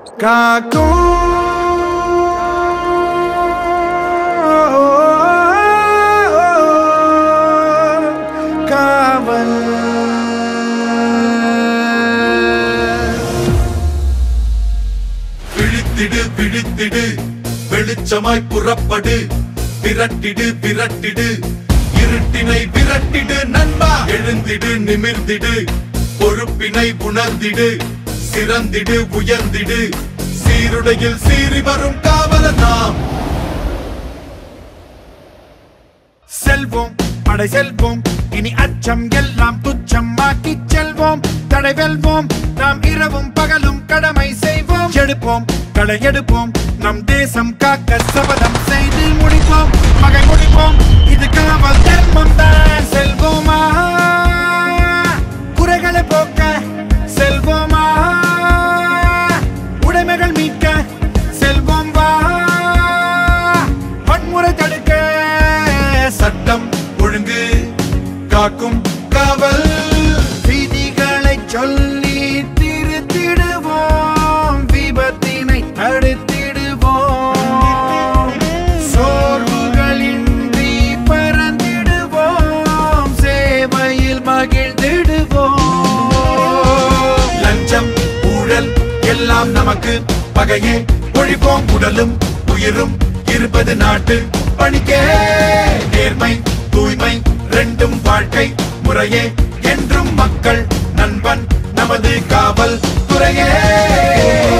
காக்கும் காவல் விழித்திடு விழித்திடு வெளிச்சமாய் புறப்படு விரட்டிடு விரட்டிடு இருட்டினை விரட்டிடு நண்பா எழுந்திடு நிமிர்ந்திடு பொறுப்பினை உணர்ந்திடு சிறந்திடு உயர்ந்திடு சீருடையில் சீறி வரும் காவலர் நாம் செல்வோம் படை செல்வோம் இனி அச்சம் எல்லாம் துச்சமாக்கி செல்வோம் தடை வெல்வோம் நாம் இரவும் பகலும் கடமை செய்வோம் எடுப்போம் களை எடுப்போம் நம் தேசம் காக்க சபதம் செய்து முடிப்போம் பகை முடிப்போம் இது காவல் தர்மம் தான் செல்வோமா குறைகளை போக்க செல்வோமா உடைமைகள் மீட்க செல்வோம் வா வன்முறை தடுக்க சட்டம் ஒழுங்கு காக்கும் காவல் விதிகளை சொல்லி திருத்திடுவோம் விபத்தினை தடுத்திடுவோம் சோர்வுகளின்றி பறந்திடுவோம் சேவையில் மகிழ்ந்திடுவோம் லஞ்சம் ஊழல் எல்லாம் நமக்கு பகையே ஒழிப்போம் உடலும் உயிரும் இருப்பது நாட்டு பணிக்கே நேர்மை தூய்மை ரெண்டும் வாழ்க்கை முறையே என்றும் மக்கள் நண்பன் நமது காவல் துறையே